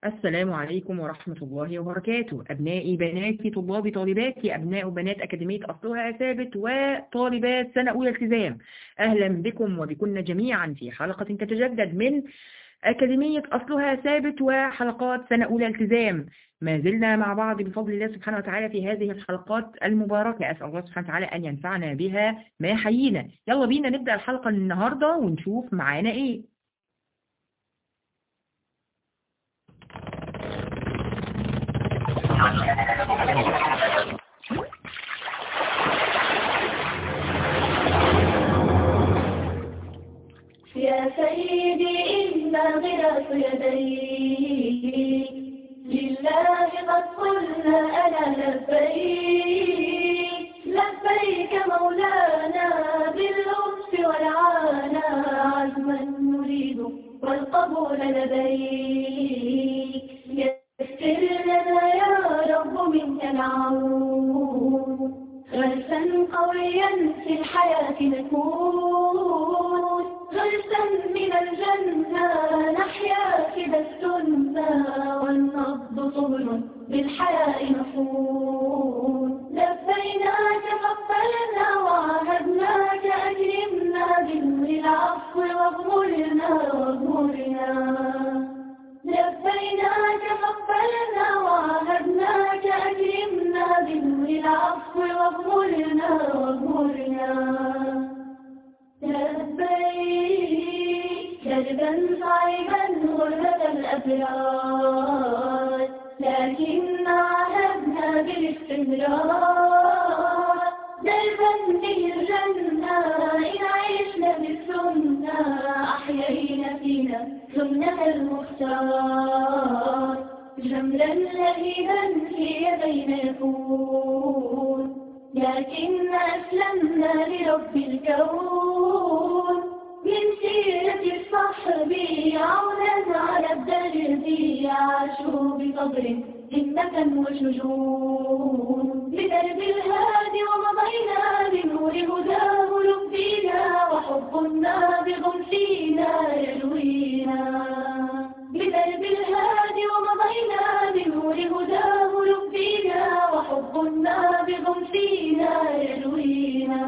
السلام عليكم ورحمة الله وبركاته أبنائي بناتي طلابي طالباتي أبناء وبنات أكاديمية أصلها ثابت وطالبات سنة أولى التزام أهلا بكم وبكن جميعا في حلقة تتجدد من أكاديمية أصلها ثابت وحلقات سنة أولى التزام ما زلنا مع بعض بفضل الله سبحانه وتعالى في هذه الحلقات المباركة أسأل الله سبحانه وتعالى أن ينفعنا بها ما حيينا يلا بينا نبدأ الحلقة النهاردة ونشوف معانا إيه يا سيدي إن غراس يديك لله قد قلنا أنا لبيك لبيك مولانا باللطف والعانا عزما نريد والقبول لديك يسر لنا يا رب منك العون غرسا قويا في الحياة نكون غرسا من الجنة نحيا كذا السنة والنبض طول بالحياء مفهوم لبيناك قبلنا وعهدناك أكرمنا ذل العفو واغمرنا واغمرنا لبيناك قبلنا وعهدناك أكرمنا ذل العفو واغمرنا واغمرنا لبيك دربا صعبا غربة الأبرار لكن عهدنا بالاستمرار دربا به الجنة إن عشنا بالسنة أحيينا فينا سنة المختار جملا لهيبا في يدينا يكون لكن أسلمنا لرب الكون من سيرة الصحب عونا على الدرب عاشوا بصبر همة وشجون بدرب الهادي ومضينا بنور هداه لبينا وحب نابض فينا يجوينا بدرب الهادي ومضينا بنور هداه لبينا وحب نابض فينا يجوينا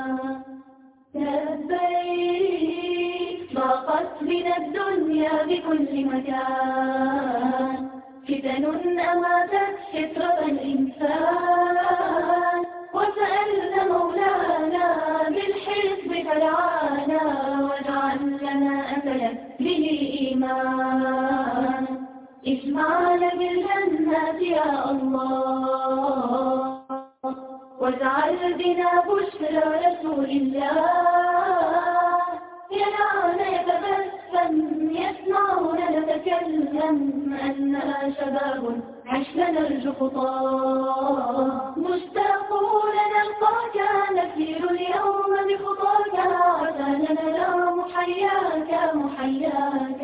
لبيك ضاقت بنا الدنيا بكل مكان فتن أماتت فطرة الإنسان وسألنا مولانا بالحزب فرعانا واجعل لنا أثلا به إيمان اسمعنا بالجنة يا الله واجعل بنا بشرى رسول الله يرانا يتبسم يسمعنا نتكلم أننا شباب عشنا نرجو خطاه مشتاقون نلقاك نسير اليوم بخطاك عسانا نرى محياك محياك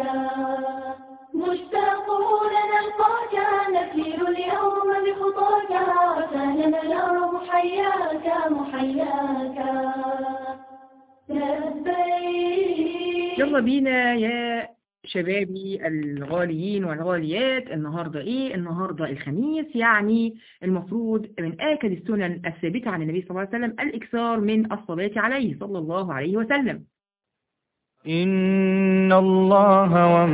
مشتاقون نلقاك نسير اليوم بخطاك عسانا نرى محياك محياك لبيك يلا بينا يا شبابي الغاليين والغاليات النهاردة ايه النهاردة الخميس يعني المفروض من آكد السنن الثابتة عن النبي صلى الله عليه وسلم الإكثار من الصلاة عليه صلى الله عليه وسلم إن الله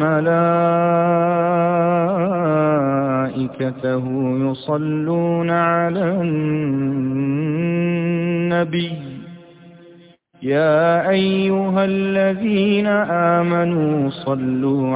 وملائكته يصلون على النبي يا أيها الذين آمنوا صلوا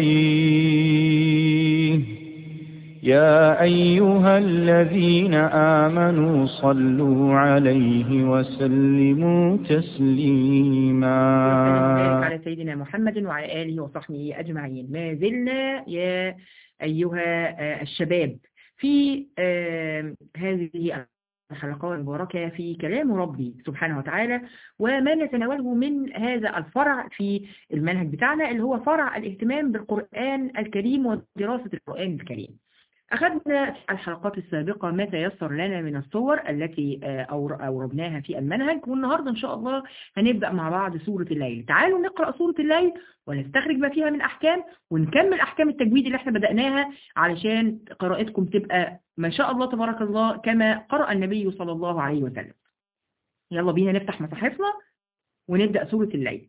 عليه يا أيها الذين آمنوا صلوا عليه وسلموا تسليما على سيدنا محمد وعلى آله وصحبه أجمعين ما زلنا يا أيها آه، الشباب في آه، هذه الحلقات المباركة في كلام ربي سبحانه وتعالى وما نتناوله من هذا الفرع في المنهج بتاعنا اللي هو فرع الاهتمام بالقرآن الكريم ودراسة القرآن الكريم أخذنا في الحلقات السابقة ما تيسر لنا من الصور التي آه، أور- أوردناها في المنهج والنهاردة إن شاء الله هنبدأ مع بعض سورة الليل تعالوا نقرأ سورة الليل ونستخرج ما فيها من أحكام ونكمل أحكام التجويد اللي احنا بدأناها علشان قراءتكم تبقى ما شاء الله تبارك الله كما قرأ النبي صلى الله عليه وسلم يلا بينا نفتح مصاحفنا ونبدأ سورة الليل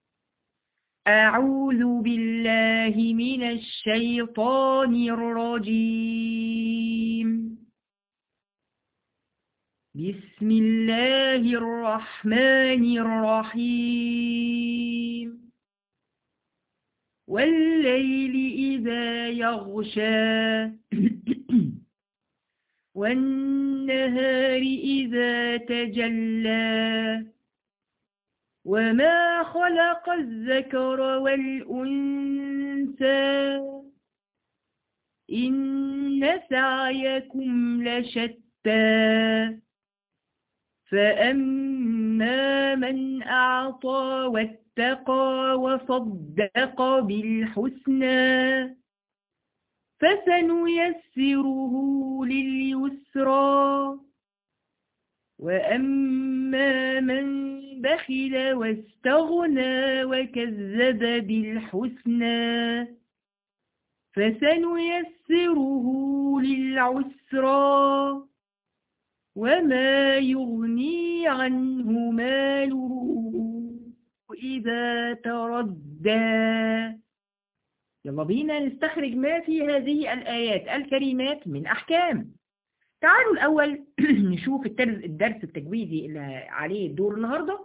أعوذ بالله من الشيطان الرجيم بسم الله الرحمن الرحيم والليل إذا يغشى والنهار إذا تجلى وما خلق الذكر والأنثى إن سعيكم لشتى فأما من أعطى واتقى وصدق بالحسنى فسنيسره لليسرى وأما من بخل واستغنى وكذب بالحسنى فسنيسره للعسرى وما يغني عنه ماله إذا تردى يلا بينا نستخرج ما في هذه الآيات الكريمات من أحكام تعالوا الأول نشوف الترز- الدرس التجويدي اللي عليه الدور النهاردة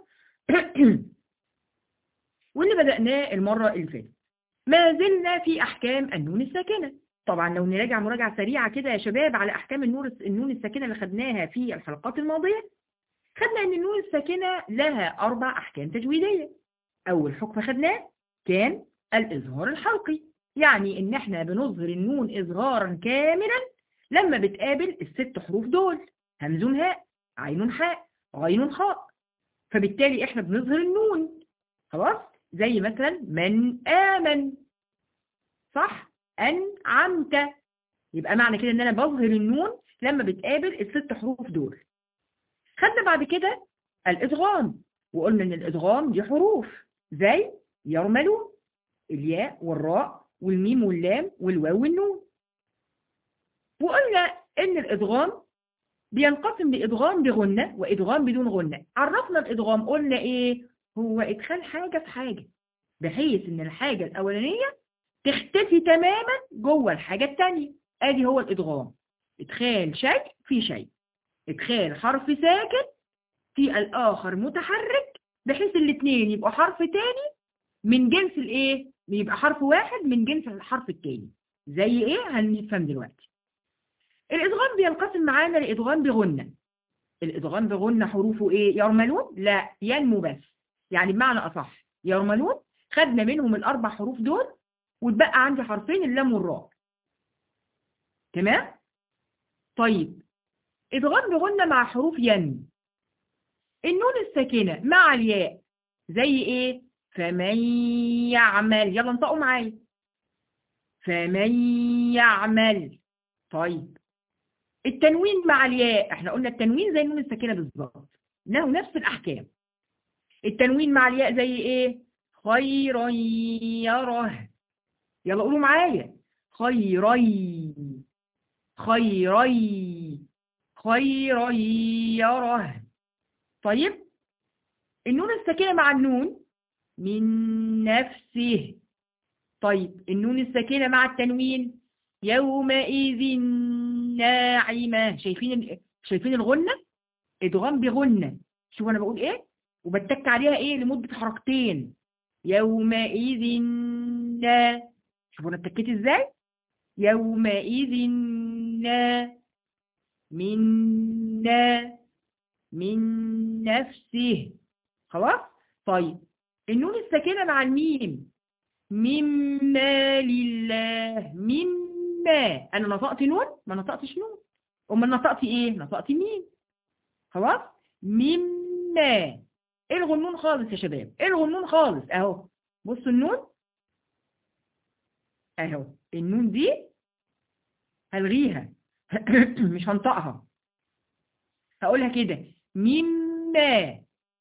واللي بدأناه المرة اللي فاتت ما زلنا في أحكام النون الساكنة طبعا لو نراجع مراجعة سريعة كده يا شباب على أحكام النور النون الساكنة اللي خدناها في الحلقات الماضية خدنا أن النون الساكنة لها أربع أحكام تجويدية أول حكم خدناه كان الإظهار الحلقي يعني إن إحنا بنظهر النون إظهارا كاملا لما بتقابل الست حروف دول همز هاء عين حاء غين خاء فبالتالي إحنا بنظهر النون خلاص زي مثلا من آمن صح أنعمت يبقى معنى كده إن أنا بظهر النون لما بتقابل الست حروف دول خدنا بعد كده الإدغام وقلنا إن الإدغام دي حروف زي يرملون الياء والراء والميم واللام والواو والنون وقلنا إن الإدغام بينقسم لإدغام بغنة وإدغام بدون غنة عرفنا الإدغام قلنا إيه هو إدخال حاجة في حاجة بحيث إن الحاجة الأولانية تختفي تماما جوه الحاجة التانية ادي هو الادغام ادخال شيء في شيء ادخال حرف ساكن في الاخر متحرك بحيث الاثنين يبقوا حرف تاني من جنس الايه يبقى حرف واحد من جنس الحرف التاني زي ايه هنفهم دلوقتي الادغام بينقسم معانا لادغام بغنة الادغام بغنة حروفه ايه يرملون لا ينمو بس يعني بمعنى اصح يرملون خدنا منهم الاربع حروف دول واتبقى عندي حرفين اللام والراء تمام طيب ادغام بغنة مع حروف ين النون الساكنة مع الياء زي ايه فمن يعمل يلا انطقوا معايا فمن يعمل طيب التنوين مع الياء احنا قلنا التنوين زي النون الساكنة بالظبط له نفس الاحكام التنوين مع الياء زي ايه خيرا يره يلا قولوا معايا خيري خيري خيرا يره طيب النون الساكنة مع النون من نفسه طيب النون الساكنة مع التنوين يومئذ ناعمة شايفين ال- شايفين الغنة ادغام بغنة شوف انا بقول ايه وبتك عليها ايه لمدة حركتين يومئذ نا شوفوا انا اتكيت ازاي يومئذ نا منا من نفسه خلاص طيب النون الساكنة مع الميم مما لله مما انا نطقت نون ما نطقتش نون امال نطقت ايه نطقت ميم خلاص مما الغوا النون خالص يا شباب الغوا النون خالص اهو بصوا النون اهو النون دي هلغيها مش هنطقها هقولها كده مما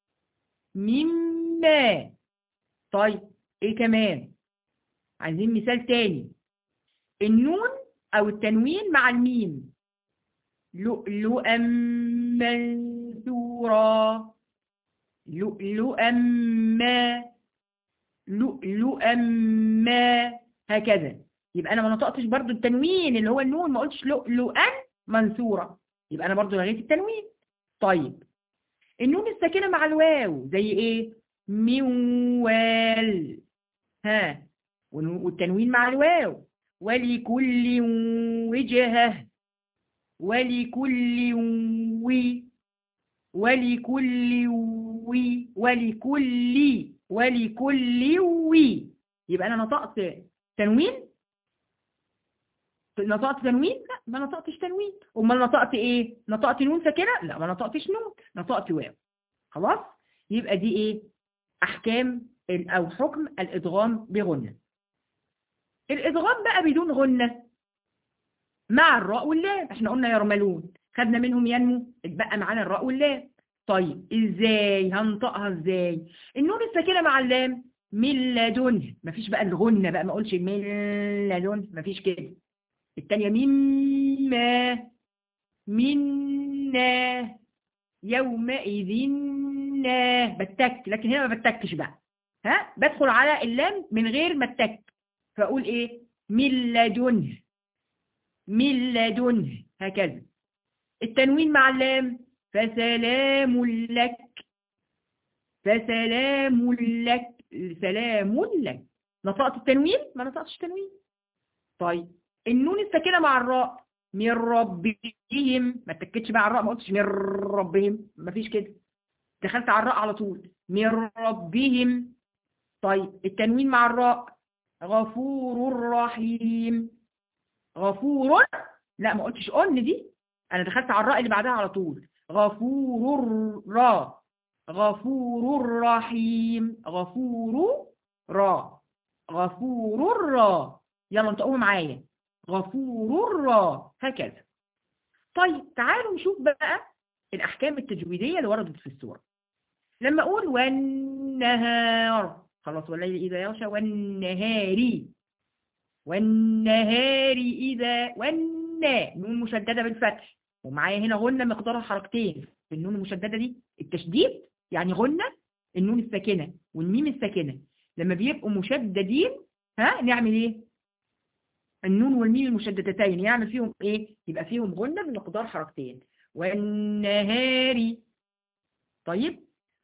مما طيب ايه كمان عايزين مثال تاني النون او التنوين مع الميم لؤلؤا منثورا لؤلؤا ما لؤلؤا ما هكذا يبقى انا ما نطقتش برضو التنوين اللي هو النون ما قلتش لؤلؤا منثورا يبقى انا برضو لغيت التنوين طيب النون الساكنه مع الواو زي ايه موال ها والتنوين مع الواو ولكل وجهه ولكل وي ولكل وي ولكل ولكل وي يبقى انا نطقت تنوين نطقت تنوين لا ما نطقتش تنوين امال نطقت ايه نطقت نون ساكنه لا ما نطقتش نون نطقت واو خلاص يبقى دي ايه احكام او حكم الادغام بغنه الادغام بقى بدون غنه مع الراء واللام احنا قلنا يرملون خدنا منهم ينمو اتبقى معانا الراء واللام طيب ازاي هنطقها ازاي النون الساكنه مع اللام من لدنه مفيش بقى الغنه بقى ما اقولش من لدنه مفيش كده الثانيه مما منا يومئذ نا بتك لكن هنا ما بتكش بقى ها بدخل على اللام من غير ما اتك فاقول ايه من لدنه من لدنه هكذا التنوين مع اللام فسلام لك فسلام لك سلام لك نطقت التنوين ما نطقتش تنوين طيب النون الساكنه مع الراء من ربهم ما اتكتش بقى على الراء ما قلتش من ربهم ما فيش كده دخلت على الراء على طول من ربهم طيب التنوين مع الراء غفور رحيم غفور لا ما قلتش ان دي انا دخلت على الراء اللي بعدها على طول غفور را غفور رحيم غفور را غفور را يلا انتقوا معايا غفور را هكذا طيب تعالوا نشوف بقى الأحكام التجويدية اللي وردت في السورة لما أقول والنهار خلاص والليل إذا يغشى والنهار والنهار إذا والنا نون مشددة بالفتح ومعايا هنا غنة مقدارها حركتين في النون المشددة دي التشديد يعني غنة النون الساكنة والميم الساكنة لما بيبقوا مشددين ها نعمل ايه النون والميم المشددتين يعمل فيهم ايه يبقى فيهم غنة بمقدار حركتين والنهار طيب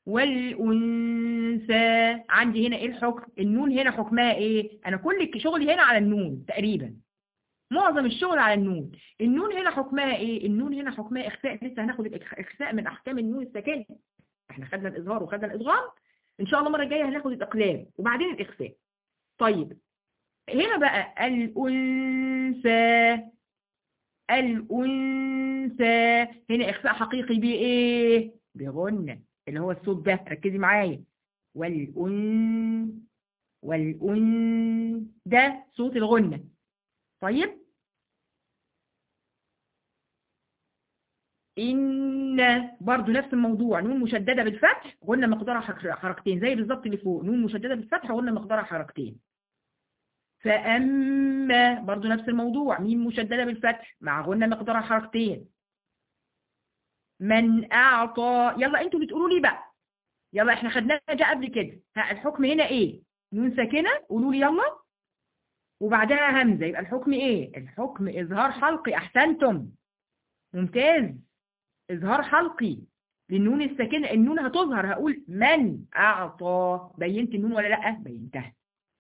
والأنثى عندي هنا ايه الحكم النون هنا حكمها ايه انا كل شغلي هنا على النون تقريبا معظم الشغل على النون النون هنا حكمها ايه النون هنا حكمها اخفاء لسه هناخد الاخفاء من احكام النون الساكنه احنا خدنا الاظهار وخدنا الادغام ان شاء الله المره الجايه هناخد الاقلام وبعدين الاخفاء طيب هنا بقى الانثى الانثى هنا اخفاء حقيقي بايه بغنه اللي هو الصوت ده ركزي معايا والأن والأن ده صوت الغنة طيب إن برضو نفس الموضوع نون مشددة بالفتح غنة مقدارها حركتين زي بالظبط اللي فوق نون مشددة بالفتح غنة مقدارها حركتين فأما برضو نفس الموضوع ميم مشددة بالفتح مع غنة مقدارها حركتين من أعطى يلا انتوا اللي تقولوا لي بقى يلا احنا خدناها جاء قبل كده ها الحكم هنا ايه نون ساكنة قولوا لي يلا وبعدها همزة يبقى الحكم ايه الحكم اظهار حلقي احسنتم ممتاز اظهار حلقي للنون الساكنة النون هتظهر هقول من اعطى بينت النون ولا لا بينتها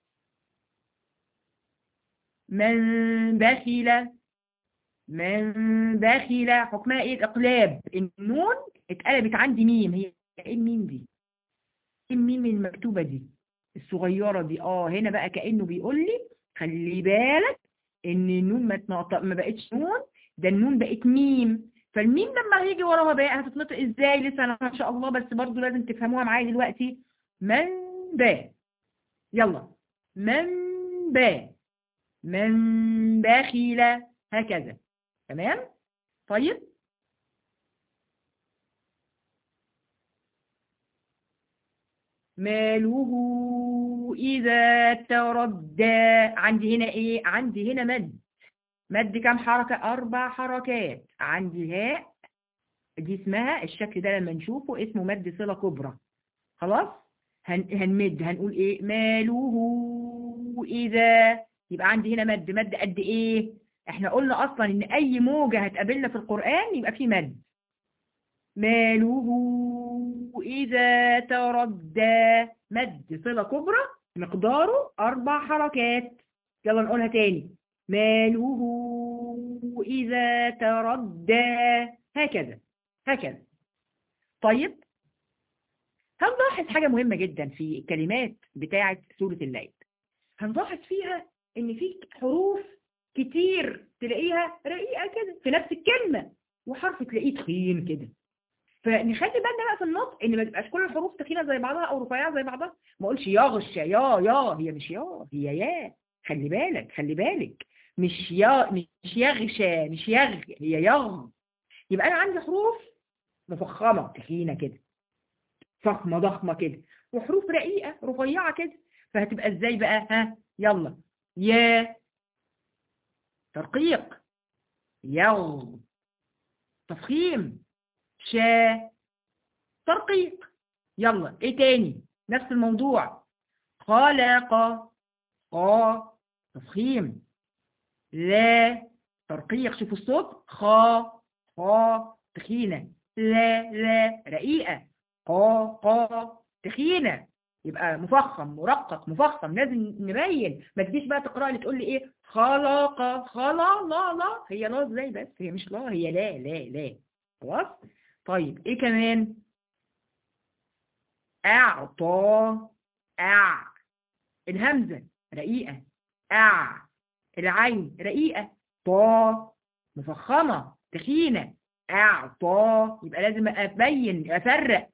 من بخل من بخل حكمها ايه الاقلاب النون اتقلبت عندي ميم هي ايه الميم دي ايه الميم المكتوبة دي الصغيرة دي اه هنا بقى كأنه بيقول لي خلي بالك ان النون ما تنطق ما بقتش نون ده النون بقت ميم فالميم لما هيجي وراها بقى هتتنطق ازاي لسه انا ان شاء الله بس برضو لازم تفهموها معايا دلوقتي من با يلا من با من بخيل هكذا تمام طيب ماله إذا تردى عندي هنا إيه عندي هنا مد مد كام حركة أربع حركات عندي هاء دي اسمها الشكل ده لما نشوفه اسمه مد صلة كبرى خلاص هن هنمد هنقول ايه ماله اذا يبقى عندي هنا مد مد قد ايه احنا قلنا اصلا ان اي موجة هتقابلنا في القرآن يبقى في مد ماله اذا تردى مد صلة كبرى مقداره اربع حركات يلا نقولها تاني ماله اذا تردى هكذا هكذا طيب هنلاحظ حاجة مهمة جدا في الكلمات بتاعة سورة الليل هنلاحظ فيها ان في حروف كتير تلاقيها رقيقة كده في نفس الكلمة وحرف تلاقيه تخين كده فنخلي بالنا بقى في النطق ان ما تبقاش كل الحروف تخينة زي بعضها او رفيعة زي بعضها ما اقولش يغشى يا يا هي مش يا هي يا خلي بالك خلي بالك مش يا مش يغشى مش يغ هي يغ يبقى انا عندي حروف مفخمة تخينة كده فخمة ضخمة كده وحروف رقيقة رفيعة كده فهتبقى ازاي بقى ها يلا يا ترقيق يو تفخيم شا ترقيق يلا ايه تاني نفس الموضوع خلق قا تفخيم لا ترقيق شوفوا الصوت خا خا تخينة لا لا رقيقة قا قا تخينة يبقى مفخم مرقق مفخم لازم نبين ما تجيش بقى تقرأ لي تقول لي ايه خلق خلا لا لا هي لا ازاي بس هي مش لا هي لا لا لا خلاص طيب ايه كمان اعطى اع الهمزة رقيقة اع العين رقيقة طا مفخمة تخينة اعطى يبقى لازم ابين افرق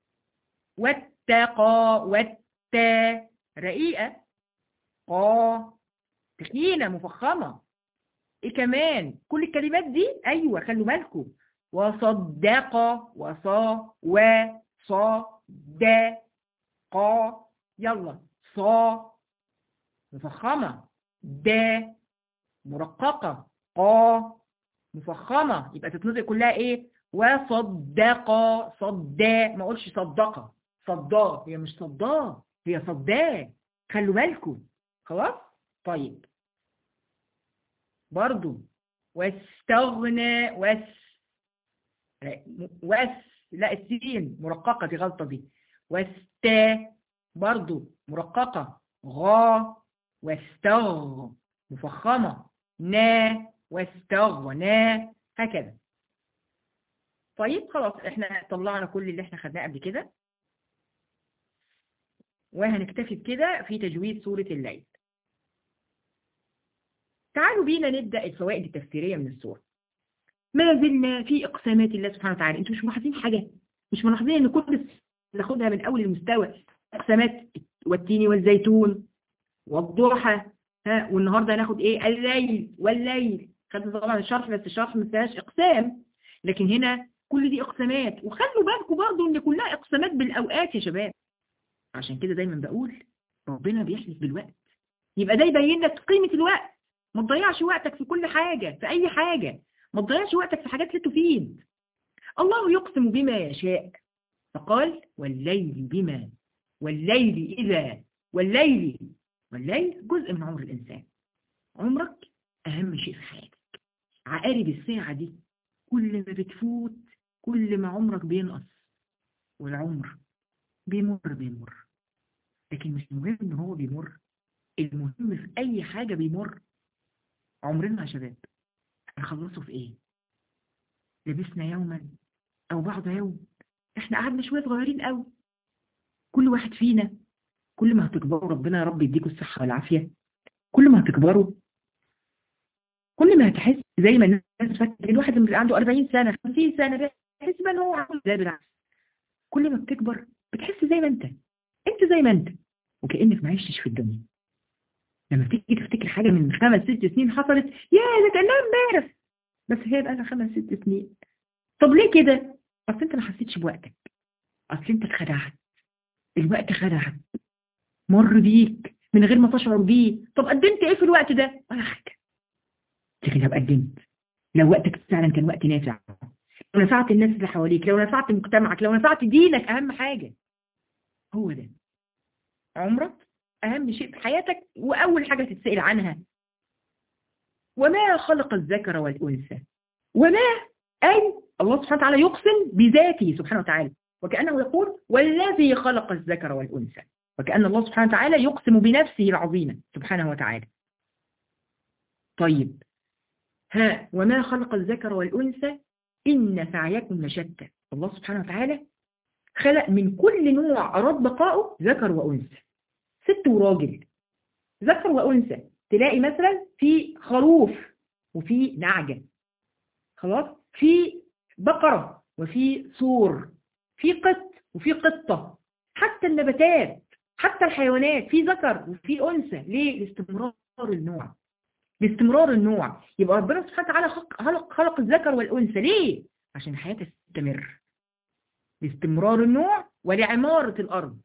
واتقى والتا رقيقة قا تخينة مفخمة ايه كمان كل الكلمات دي ايوه خلوا بالكم وصدق وصا وصا دا قا يلا صا مفخمة دا مرققة قا مفخمة يبقى تتنطق كلها ايه وصدق صدا ما اقولش صدقة صدا هي مش صدا هي صدا خلوا بالكم خلاص طيب برضو واستغنى وس وس لا السين مرققة دي غلطة دي واستا برضو مرققة غا واستغ مفخمة نا واستغنى هكذا طيب خلاص احنا طلعنا كل اللي احنا خدناه قبل كده وهنكتفي بكده في تجويد سورة الليل تعالوا بينا نبدأ الفوائد التفسيرية من السورة ما زلنا في إقسامات الله سبحانه وتعالى انتوا مش ملاحظين حاجة مش ملاحظين ان كل ناخدها من أول المستوى إقسامات والتين والزيتون والضحى ها والنهاردة هناخد ايه الليل والليل خدنا طبعا الشرح بس الشرح ما فيهاش اقسام لكن هنا كل دي اقسامات وخلوا بالكم برضو ان كلها اقسامات بالاوقات يا شباب عشان كده دايما بقول ربنا بيحلف بالوقت يبقى ده يبين لك قيمة الوقت ما تضيعش وقتك في كل حاجة في اي حاجة ما تضيعش وقتك في حاجات لا تفيد الله يقسم بما يشاء فقال والليل بما والليل إذا والليل والليل جزء من عمر الإنسان عمرك أهم شيء في حياتك عقارب الساعة دي كل ما بتفوت كل ما عمرك بينقص والعمر بيمر بيمر لكن مش مهم ان هو بيمر المهم في اي حاجة بيمر عمرنا يا شباب هنخلصه في ايه لبسنا يوما او بعض يوم احنا قعدنا شوية صغيرين قوي كل واحد فينا كل ما هتكبروا ربنا يا رب يديكم الصحة والعافية كل ما هتكبروا كل ما هتحس زي ما الناس فاكره الواحد اللي عنده 40 سنة 50 سنة بيحس بقى ان هو عامل زي بالعكس كل ما بتكبر بتحس زي ما انت انت زي ما انت وكأنك ما عشتش في الدنيا لما تيجي تفتكر حاجة من خمس ست سنين حصلت يا ده كانها امبارح بس هي بقى لها خمس ست سنين طب ليه كده؟ اصل انت ما حسيتش بوقتك اصل انت اتخدعت الوقت خدعك مر بيك من غير ما تشعر بيه طب قدمت ايه في الوقت ده؟ ولا حاجة انت كده قدمت لو وقتك فعلا كان وقت نافع لو نفعت الناس اللي حواليك لو نفعت مجتمعك لو نفعت دينك اهم حاجة هو ده عمرك اهم شيء في حياتك واول حاجة تتسأل عنها وما خلق الذكر والانثى وما اي الله سبحانه وتعالى يقسم بذاته سبحانه وتعالى وكأنه يقول والذي خلق الذكر والانثى وكأن الله سبحانه وتعالى يقسم بنفسه العظيمة سبحانه وتعالى طيب ها وما خلق الذكر والأنثى إن سعيكم لشتى الله سبحانه وتعالى خلق من كل نوع أراد بقائه ذكر وأنثى ست وراجل ذكر وأنثى تلاقي مثلا في خروف وفي نعجة خلاص في بقرة وفي سور في قط وفي قطة حتى النباتات حتى الحيوانات في ذكر وفي أنثى ليه؟ لاستمرار النوع لاستمرار النوع يبقى ربنا سبحانه وتعالى خلق, خلق الذكر والأنثى ليه؟ عشان الحياة تستمر لاستمرار النوع ولعمارة الأرض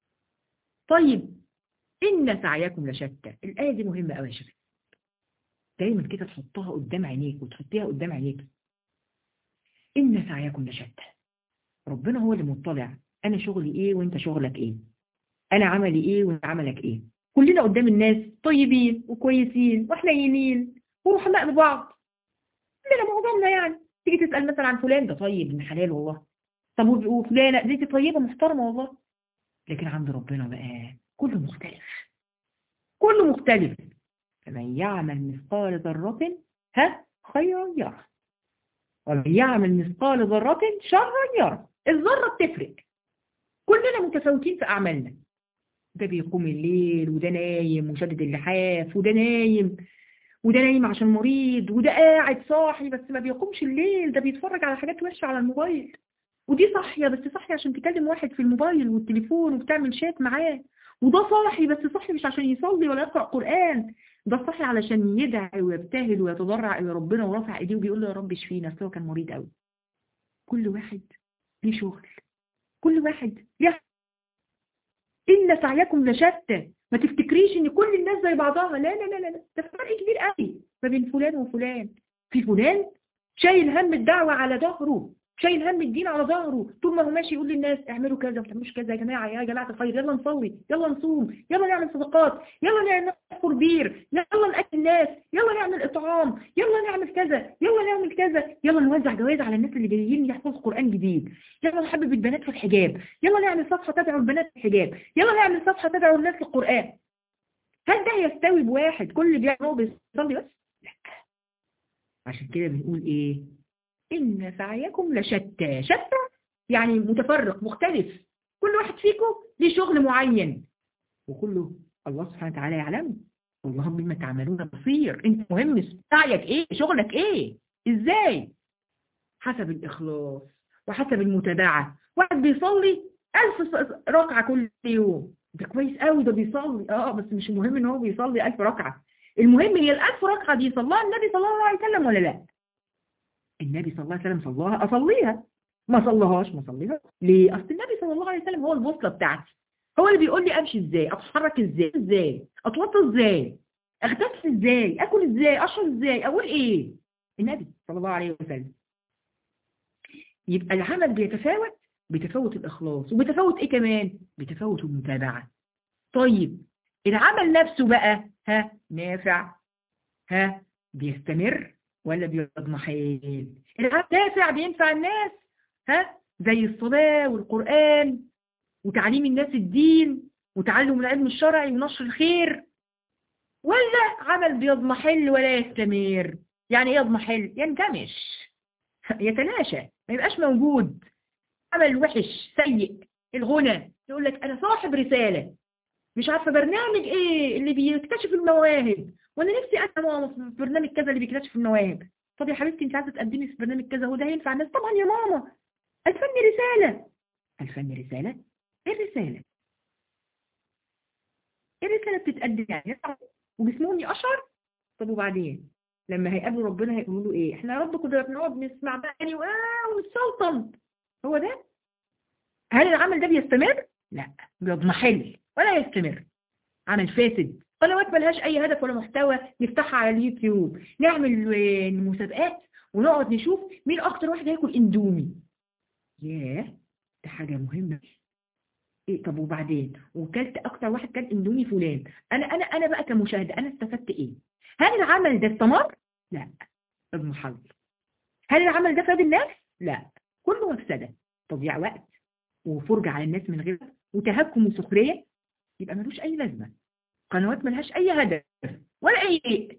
طيب إن سعيكم لشتى الآية دي مهمة قوي يا شباب دايما كده تحطها قدام عينيك وتحطيها قدام عينيك إن سعيكم لشتى ربنا هو اللي مطلع أنا شغلي إيه وإنت شغلك إيه أنا عملي إيه وإنت عملك إيه كلنا قدام الناس طيبين وكويسين وحنينين ورحماء ببعض كلنا معظمنا يعني تيجي تسأل مثلا عن فلان ده طيب من حلال والله طب وفلانة دي طيبة محترمة والله لكن عند ربنا بقى كله مختلف كله مختلف فمن يعمل مثقال ذرة ها خيرا يرى ومن يعمل مثقال ذرة شرا يرى الذرة بتفرق كلنا متفاوتين في أعمالنا ده بيقوم الليل وده نايم وشدد اللحاف وده نايم وده نايم عشان مريض وده قاعد صاحي بس ما بيقومش الليل ده بيتفرج على حاجات وحشة على الموبايل ودي صاحية بس صاحية عشان تكلم واحد في الموبايل والتليفون وبتعمل شات معاه وده صاحي بس صاحي مش عشان يصلي ولا يقرأ قرآن ده صاحي علشان يدعي ويبتهل ويتضرع إلى ربنا ورافع ايديه وبيقول له يا رب اشفينا اصل هو كان مريض قوي كل واحد ليه شغل كل واحد ليه إن سعيكم لشتى ما تفتكريش ان كل الناس زي بعضها لا لا لا لا ده فرق كبير قوي ما بين فلان وفلان في فلان شايل هم الدعوة على ظهره شايل هم الدين على ظهره طول ما هو ماشي يقول للناس اعملوا كذا وما تعملوش كذا يا جماعه يا جماعه الخير يلا نصلي يلا نصوم يلا نعمل صدقات يلا نحفر بير يلا ناكل الناس يلا نعمل اطعام يلا نعمل كذا يلا نعمل كذا يلا نوزع جوائز على الناس اللي جايين يحفظوا قران جديد يلا نحبب البنات في الحجاب يلا نعمل صفحه تدعو البنات في الحجاب يلا نعمل صفحه تدعو الناس للقران هل ده يستوي بواحد كل اللي بيعمله بيصلي بس لا عشان كده بنقول ايه إن سعيكم لشتى شتى يعني متفرق مختلف كل واحد فيكم ليه شغل معين وكله الله سبحانه وتعالى يعلم والله بما تعملون بصير انت مهم سعيك ايه شغلك ايه ازاي حسب الإخلاص وحسب المتابعة واحد بيصلي ألف ركعة كل يوم ده كويس قوي ده بيصلي اه بس مش المهم ان هو بيصلي ألف ركعة المهم هي الألف ركعة دي صلاها النبي صلى الله عليه وسلم ولا لا النبي صلى الله عليه وسلم صلاها أصليها ما صلهاش ما صليها ليه أصل النبي صلى الله عليه وسلم هو البوصلة بتاعتي هو اللي بيقول لي أمشي إزاي أتحرك إزاي إزاي أتوضى إزاي أغتسل إزاي أكل إزاي أشرب إزاي أقول إيه النبي صلى الله عليه وسلم يبقى العمل بيتفاوت بتفاوت الإخلاص وبتفاوت إيه كمان بتفاوت المتابعة طيب العمل نفسه بقى ها نافع ها بيستمر ولا بيضمحل العمل نافع بينفع الناس ها زي الصلاة والقرآن وتعليم الناس الدين وتعلم العلم الشرعي ونشر الخير ولا عمل بيضمحل ولا يستمر يعني ايه يضمحل ينكمش يتلاشى ما يبقاش موجود عمل وحش سيء الغنى يقول لك انا صاحب رسالة مش عارفة برنامج ايه اللي بيكتشف المواهب وانا نفسي انا ماما في برنامج كذا اللي بيكتشف المواهب طب يا حبيبتي انت عايزه تقدمي في برنامج كذا هو ده هينفع الناس طبعا يا ماما الفن رسالة الفن رسالة ايه الرسالة ايه الرسالة بتتقدم يعني طب وبعدين لما هيقابلوا ربنا هيقولوا له ايه احنا يا رب كنا بنقعد نسمع بقى واه ونتسلطن هو ده هل العمل ده بيستمر لا بيضمحل ولا يستمر عمل فاسد قنوات ملهاش اي هدف ولا محتوى نفتحها على اليوتيوب نعمل آه، مسابقات ونقعد نشوف مين اكتر واحد هياكل اندومي ياه ده حاجة مهمة ايه طب وبعدين وكلت اكتر واحد كان اندومي فلان انا انا انا بقى كمشاهدة انا استفدت ايه هل العمل ده استمر لا اضمحل هل العمل ده فاد الناس لا كله مفسدة تضييع وقت وفرجة على الناس من غير وتهكم وسخرية يبقى ملوش اي لازمة قنوات ملهاش اي هدف ولا اي شيء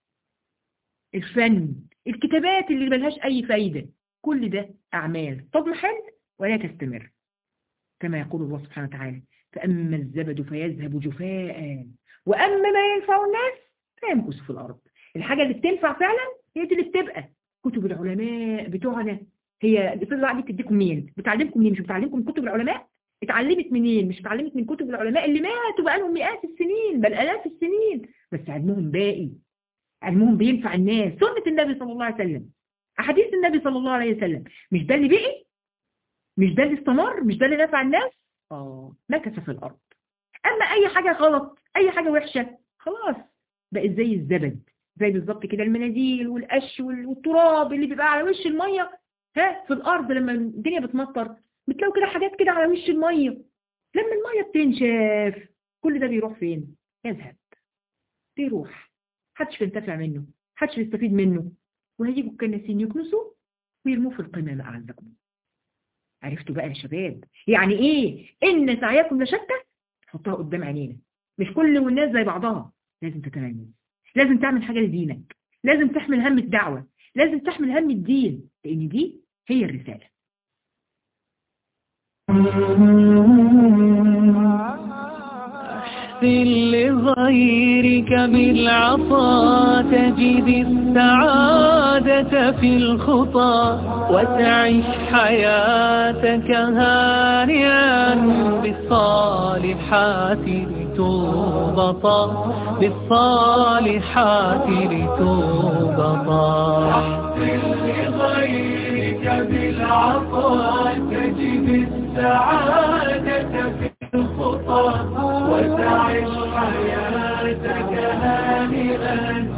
الفن الكتابات اللي ملهاش اي فايدة كل ده اعمال تضمحل ولا تستمر كما يقول الله سبحانه وتعالى فأما الزبد فيذهب جفاء وأما ما ينفع الناس فيمكث في الأرض الحاجة اللي بتنفع فعلا هي دي اللي بتبقى كتب العلماء بتوعنا هي الأستاذ الوعد بتديكم منين بتعلمكم منين مش بتعلمكم من كتب العلماء اتعلمت منين مش اتعلمت من كتب العلماء اللي ماتوا بقالهم مئات السنين بل آلاف السنين بس علمهم باقي علمهم بينفع الناس سنة النبي صلى الله عليه وسلم أحاديث النبي صلى الله عليه وسلم مش ده اللي بقي مش ده اللي استمر مش ده اللي نفع الناس اه مكث في الأرض أما أي حاجة غلط أي حاجة وحشة خلاص بقت زي الزبد زي بالظبط كده المناديل والقش وال- والتراب اللي بيبقى على وش المية ها في الأرض لما الدنيا بتمطر بتلاقوا كده حاجات كده على وش المية لما المية بتنشف كل ده بيروح فين يذهب بيروح محدش بينتفع منه محدش بيستفيد منه وهيجوا الكناسين يكنسوا ويرموه في القمامة أعزكم عرفتوا بقى يا شباب يعني ايه ان سعيكم لشتى حطها قدام عينينا مش كل والناس زي بعضها لازم تتميز لازم تعمل حاجة لدينك لازم تحمل هم الدعوة لازم تحمل هم الدين لان دي هي الرسالة أحسن لغيرك بالعطاء تجد السعادة في الخطى وتعيش حياتك هانئا بالصالحات لتوبطا بالصالحات لتوبطا أحسن لغيرك بالعطاء تجد السعادة في الخطى وتعيش حياتك هانئا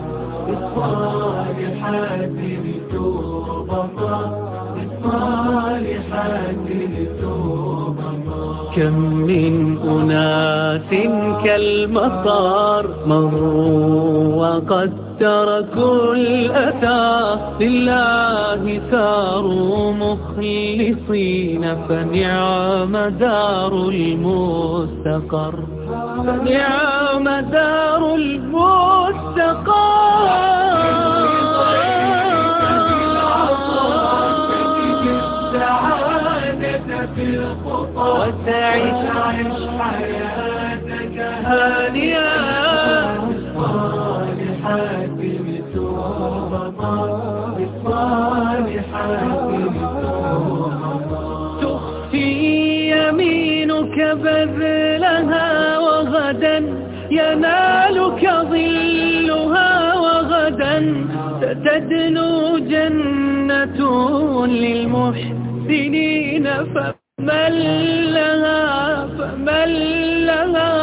بالصالحات لتوبطا بالصالحات لتوبطا كم من أناس كالمطار مروا وقد تركوا الأثار لله ساروا مخلصين فنعم دار المستقر فنعم دار المستقر وتعيش حياتك هانئا بالصالحات لتوبطا بالصالحات لتوبطا تخفي يمينك بذلها وغدا ينالك ظلها وغدا ستدنو جنة للمحسنين فمن لها فمن لها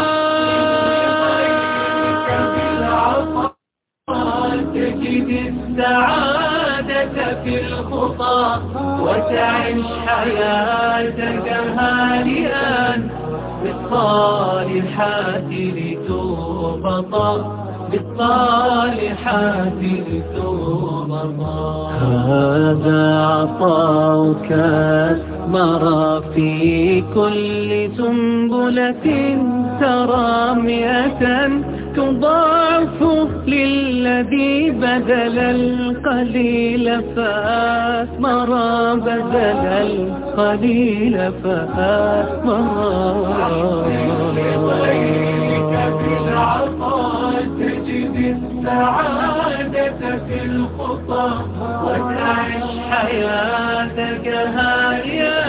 تجد السعادة في الخطى وتعيش حياتك هانئا بالصالحات لتوبطا بالصالحات لتوبطا هذا عطاؤك أثمر في كل سنبلة ترى مئة تضاعف للذي بدل القليل فأثمر بدل القليل فأثمر تجد السعادة في الخطى وتعيش حياتك هانئا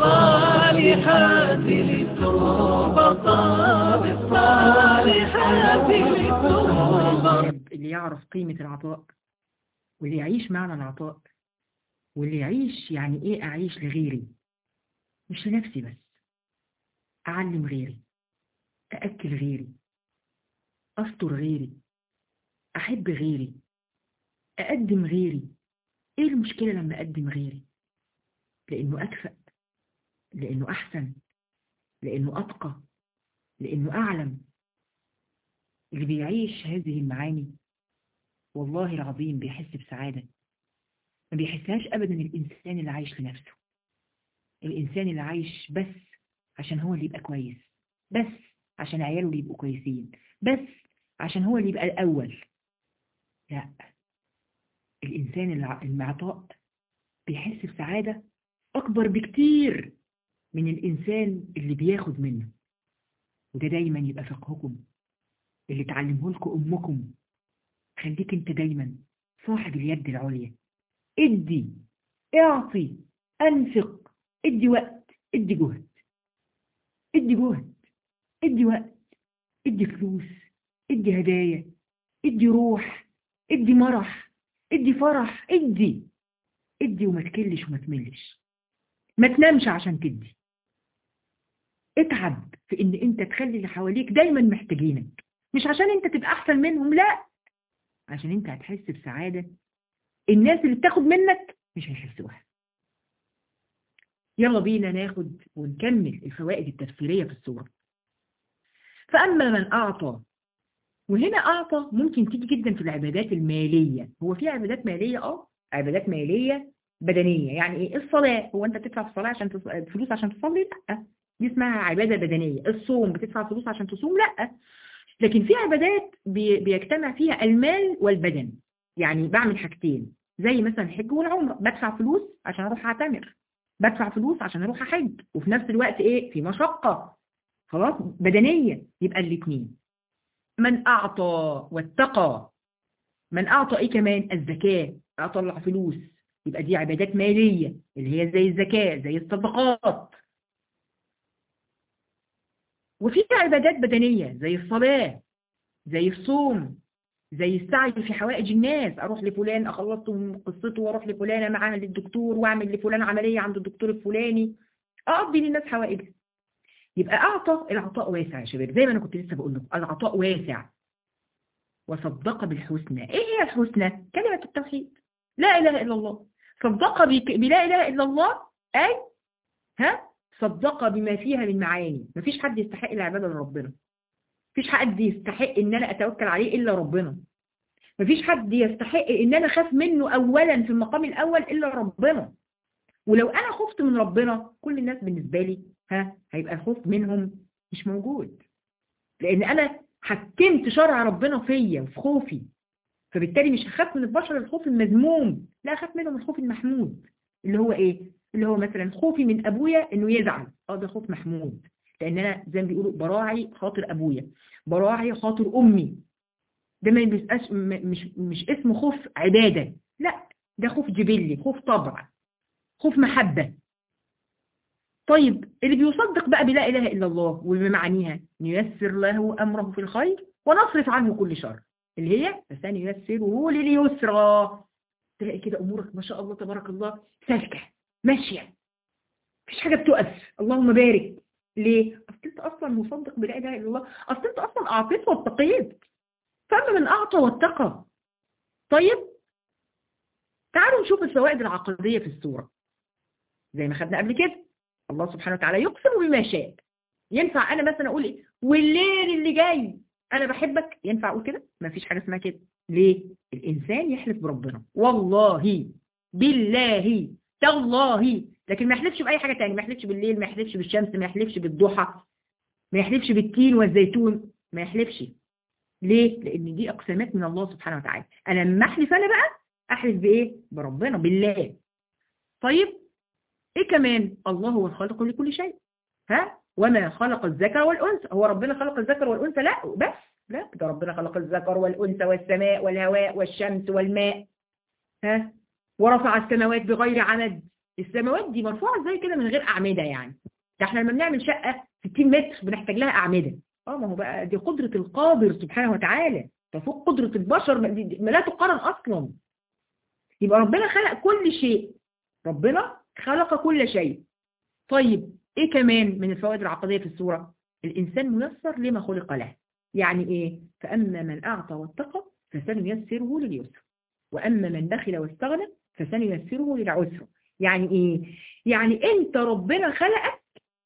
بالصالحات لتربطا بالصالحات هذه ثم اللي يعرف قيمة العطاء واللي يعيش معنى العطاء واللي يعيش يعني ايه اعيش لغيري مش لنفسي بس اعلم غيري ااكل غيري استر غيري احب غيري اقدم غيري ايه المشكلة لما اقدم غيري لانه اكفأ لانه احسن لانه اتقى لانه اعلم اللي بيعيش هذه المعاني والله العظيم بيحس بسعادة ما بيحسهاش أبدا الإنسان اللي عايش لنفسه الإنسان اللي عايش بس عشان هو اللي يبقى كويس بس عشان عياله اللي يبقوا كويسين بس عشان هو اللي يبقى الأول لا الإنسان الع- المعطاء بيحس بسعادة أكبر بكتير من الإنسان اللي بياخد منه وده دايما يبقى فقهكم اللي تعلمه لكم أمكم خليك انت دايما صاحب اليد العليا ادي اعطي انفق ادي وقت ادي جهد ادي جهد ادي وقت ادي فلوس ادي هدايا ادي روح ادي مرح ادي فرح ادي ادي وما تكلش وما تملش ما تنامش عشان تدي اتعب في ان انت تخلي اللي حواليك دايما محتاجينك مش عشان انت تبقى احسن منهم لا عشان انت هتحس بسعادة الناس اللي بتاخد منك مش هيحسوها يلا بينا ناخد ونكمل الفوائد التفسيرية في السورة فأما من أعطى وهنا أعطى ممكن تيجي جدا في العبادات المالية هو في عبادات مالية اه عبادات مالية بدنية يعني ايه الصلاة هو انت بتدفع في الصلاة عشان تص... فلوس عشان تصلي لا دي اسمها عبادة بدنية الصوم بتدفع فلوس عشان تصوم لا لكن في عبادات بي... بيجتمع فيها المال والبدن يعني بعمل حاجتين زي مثلا الحج والعمرة بدفع فلوس عشان اروح اعتمر بدفع فلوس عشان اروح احج وفي نفس الوقت ايه في مشقة خلاص بدنية يبقى الاثنين من اعطى واتقى من اعطى ايه كمان الزكاة اطلع فلوس يبقى دي عبادات مالية اللي هي زي الزكاة زي الصدقات وفي عبادات بدنية زي الصلاة زي الصوم زي السعي في حوائج الناس اروح لفلان اخلص له قصته واروح لفلانه معاها للدكتور واعمل لفلان عمليه عند الدكتور الفلاني اقضي للناس حوائجها يبقى اعطى العطاء واسع يا شباب زي ما انا كنت لسه بقول لكم العطاء واسع وصدق بالحسنى ايه هي الحسنى كلمه التوحيد لا اله الا الله صدق بك- بلا اله الا الله اي ها صدق بما فيها من معاني مفيش حد يستحق العباده لربنا مفيش حد يستحق ان انا اتوكل عليه الا ربنا مفيش حد يستحق ان انا اخاف منه اولا في المقام الاول الا ربنا ولو انا خفت من ربنا كل الناس بالنسبه لي ها هيبقى الخوف منهم مش موجود لان انا حكمت شرع ربنا فيا وفي خوفي فبالتالي مش هخاف من البشر الخوف المذموم لا اخاف منهم الخوف المحمود اللي هو ايه اللي هو مثلا خوفي من ابويا انه يزعل اه ده خوف محمود لان انا زي ما بيقولوا براعي خاطر ابويا براعي خاطر امي ده ما يبقاش م- مش مش اسمه خوف عباده لا ده خوف جبلي خوف طبع خوف محبه طيب اللي بيصدق بقى بلا اله الا الله وبمعانيها نيسر له امره في الخير ونصرف عنه كل شر اللي هي فسنيسره لليسرى تلاقي كده امورك ما شاء الله تبارك الله سالكه ماشيه مفيش حاجه بتقف اللهم بارك ليه؟ اصل انت اصلا مصدق بلا اله الا الله اصل انت اصلا اعطيت واتقيت فاما من اعطى واتقى طيب تعالوا نشوف الفوائد العقديه في السوره زي ما خدنا قبل كده الله سبحانه وتعالى يقسم بما شاء ينفع انا مثلا اقول ايه والليل اللي جاي انا بحبك ينفع اقول كده ما فيش حاجه اسمها كده ليه الانسان يحلف بربنا والله بالله تالله لكن ما يحلفش باي حاجه تانية ما يحلفش بالليل ما يحلفش بالشمس ما يحلفش بالضحى ما يحلفش بالتين والزيتون ما يحلفش ليه لان دي اقسامات من الله سبحانه وتعالى انا لما احلف انا بقى احلف بايه بربنا بالله طيب ايه كمان الله هو الخالق لكل شيء ها وما خلق الذكر والانثى هو ربنا خلق الذكر والانثى لا بس لا ده ربنا خلق الذكر والانثى والسماء والهواء والشمس والماء ها ورفع السماوات بغير عمد السماوات دي مرفوعه ازاي كده من غير اعمده يعني ده احنا لما بنعمل شقه 60 متر بنحتاج لها اعمده اه ما هو بقى دي قدرة القادر سبحانه وتعالى تفوق قدرة البشر ما, دي- ما لا تقارن اصلا يبقى ربنا خلق كل شيء ربنا خلق كل شيء طيب ايه كمان من الفوائد العقدية في السورة الانسان ميسر لما خلق له يعني ايه فاما من اعطى واتقى فسنيسره لليسر واما من بخل واستغنى فسنيسره للعسر يعني ايه يعني انت ربنا خلقك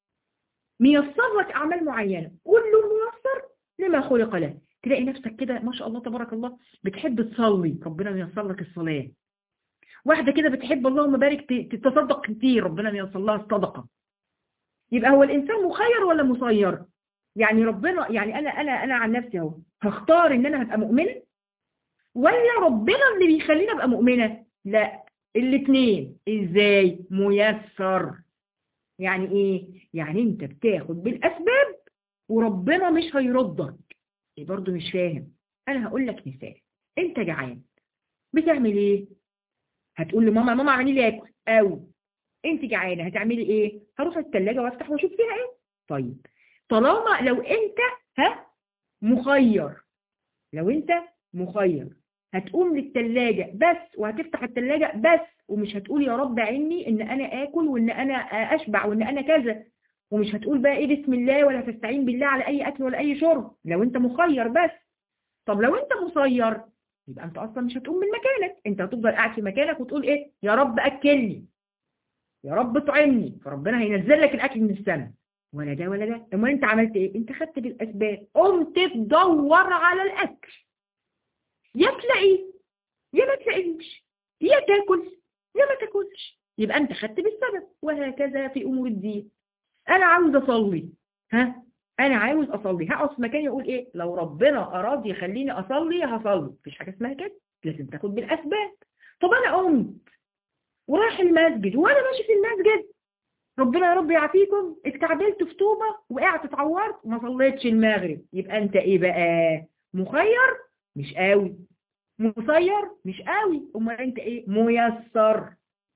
ميسر لك اعمال معينة كله ميسر لما خلق له تلاقي نفسك كده ما شاء الله تبارك الله بتحب تصلي ربنا ميسر لك الصلاة واحدة كده بتحب اللهم بارك ت- تتصدق كتير ربنا ميسر لها الصدقة يبقى هو الإنسان مخير ولا مسير يعني ربنا يعني أنا أنا أنا عن نفسي اهو هختار إن أنا هبقى مؤمنة ولا ربنا اللي بيخليني أبقى مؤمنة لا الاثنين إزاي ميسر يعني إيه يعني أنت بتاخد بالأسباب وربنا مش هيردك إيه برضه مش فاهم أنا هقول لك مثال أنت جعان بتعمل إيه هتقول لماما ماما اعملي لي اكل او انت جعانه هتعملي ايه هروح الثلاجه وافتح واشوف فيها ايه طيب طالما لو انت ها مخير لو انت مخير هتقوم للثلاجه بس وهتفتح الثلاجه بس ومش هتقول يا رب عني ان انا اكل وان انا اشبع وان انا كذا ومش هتقول بقى ايه بسم الله ولا تستعين بالله على اي اكل ولا اي شرب لو انت مخير بس طب لو انت مسير يبقى انت اصلا مش هتقوم من مكانك انت هتفضل قاعد في مكانك وتقول ايه يا رب اكلني يا رب اطعمني فربنا هينزل لك الاكل من السماء ولا ده ولا ده امال انت عملت ايه انت خدت بالاسباب قمت تدور على الاكل يا تلاقيه يا ما تلاقيش يا تاكل يا ما تاكلش يبقى انت خدت بالسبب وهكذا في امور الدين انا عاوز اصلي ها انا عاوز اصلي هقعد في مكاني اقول ايه لو ربنا اراد يخليني اصلي هصلي مفيش حاجه اسمها كده لازم تاخد بالاسباب طب انا قمت ورايح المسجد وانا ماشي في المسجد ربنا يا رب يعافيكم اتكعبلت في طوبه وقعت اتعورت وما صليتش المغرب يبقى انت ايه بقى مخير مش قوي مسير مش قوي امال انت ايه ميسر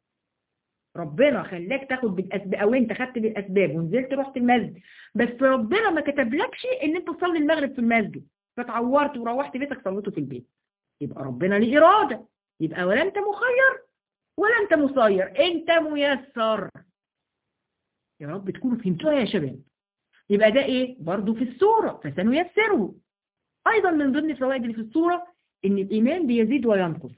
ربنا خلاك تاخد بالاسباب او انت خدت بالاسباب ونزلت رحت المسجد بس ربنا ما كتبلكش ان انت تصلي المغرب في المسجد فتعورت وروحت بيتك صليته في البيت يبقى ربنا ليه اراده يبقى ولا انت مخير ولا انت مسير انت ميسر يا رب تكونوا فهمتوها يا شباب يبقى ده ايه برضو في السورة فسنيسره ايضا من ضمن الفوائد اللي في السورة ان الايمان بيزيد وينقص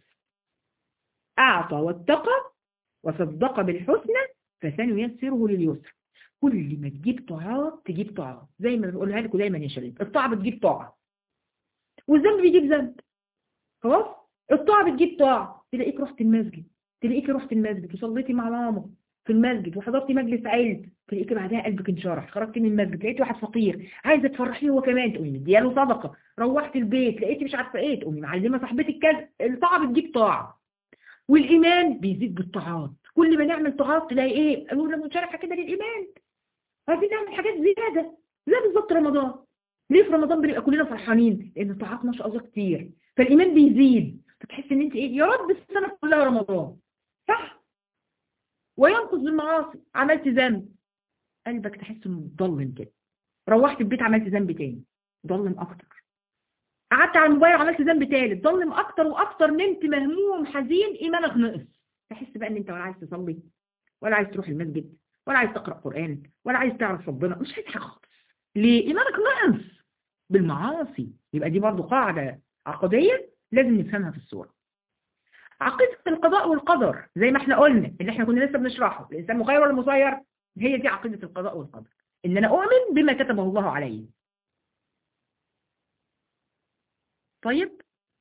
اعطى واتقى وصدق بالحسنى فسنيسره لليسر كل ما تجيب طاعات تجيب طاعات زي ما بقولها لكم دايما يا شباب الطاعة بتجيب طاعة والذنب بيجيب ذنب خلاص الطاعة بتجيب طاعة تلاقيك رحت المسجد تلاقيك رحت المسجد وصليتي مع ماما في المسجد وحضرتي مجلس علم تلاقيك بعدها قلبك انشرح خرجتي من المسجد لقيت واحد فقير عايزه تفرحيه هو كمان تقومي مدياله صدقه روحت البيت لقيتي مش عارفه ايه تقومي معلمه صاحبتك كذا الطاعه بتجيب طاعه والايمان بيزيد بالطاعات كل ما نعمل طاعات تلاقي ايه قالوا لنا منشرحه كده للايمان عايزين نعمل حاجات زياده زي بالظبط رمضان ليه في رمضان بنبقى كلنا فرحانين لان الطاعات ما شاء الله كتير فالايمان بيزيد فتحس ان انت ايه يا رب السنه كلها رمضان صح وينقص بالمعاصي عملت ذنب قلبك تحس انه مضلم كده روحت البيت عملت ذنب تاني ضلم اكتر قعدت على الموبايل عملت ذنب تالت ضلم اكتر واكتر نمت مهموم حزين ايمانك نقص تحس بقى ان انت ولا عايز تصلي ولا عايز تروح المسجد ولا عايز تقرا قران ولا عايز تعرف ربنا مش عايز حاجه خالص ليه ايمانك نقص بالمعاصي يبقى دي برضو قاعده عقديه لازم نفهمها في السوره عقيدة القضاء والقدر زي ما احنا قلنا اللي احنا كنا لسه بنشرحه الإنسان مخير ولا مسير هي دي عقيدة القضاء والقدر إن أنا أؤمن بما كتبه الله علي طيب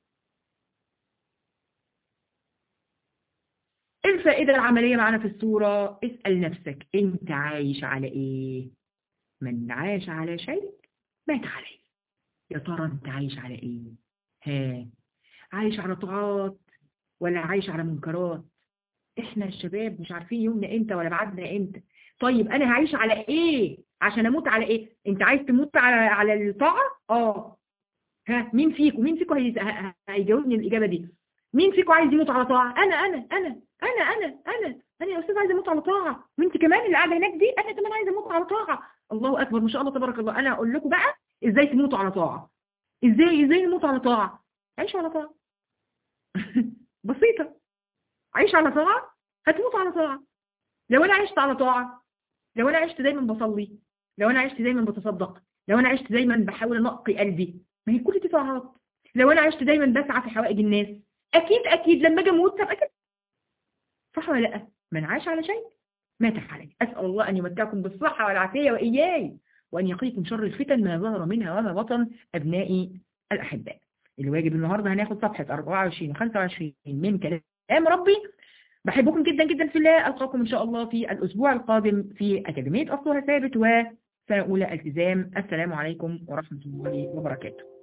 الفائدة العملية معنا في السورة اسأل نفسك انت عايش على ايه من عاش على شيء مات عليه يا ترى انت عايش على ايه ها عايش على طاعات ولا عايش على منكرات احنا الشباب مش عارفين يومنا امتى ولا بعدنا امتى طيب انا هعيش على ايه عشان اموت على ايه انت عايز تموت على على الطاعه اه ها مين فيكم مين فيكم هيز- هيجاوبني الاجابه دي مين فيكم عايز يموت على طاعه انا انا انا انا انا انا انا يا استاذ عايز اموت على طاعه وانت كمان اللي قاعده هناك دي انا كمان عايز اموت على طاعه الله اكبر ما شاء الله تبارك الله انا هقول لكم بقى ازاي تموتوا على طاعة ازاي ازاي نموت على طاعة عيشوا على طاعة بسيطة عيش على طاعة هتموت على طاعة لو انا عشت على طاعة لو انا عشت دايما بصلي لو انا عشت دايما بتصدق لو انا عشت دايما بحاول انقي قلبي ما هي كل دي طاعات لو انا عشت دايما بسعى في حوائج الناس اكيد اكيد لما اجي اموت هبقى كده صح ولا لا من عاش على شيء مات عليه اسال الله ان يمتعكم بالصحه والعافيه واياي وان يقيكم شر الفتن ما ظهر منها وما بطن ابنائي الاحباء الواجب النهارده هناخد صفحه 24 و 25 من كلام ربي بحبكم جدا جدا في الله ألقاكم إن شاء الله في الأسبوع القادم في أكاديمية أصلها ثابت وسنة أولى التزام السلام عليكم ورحمة الله وبركاته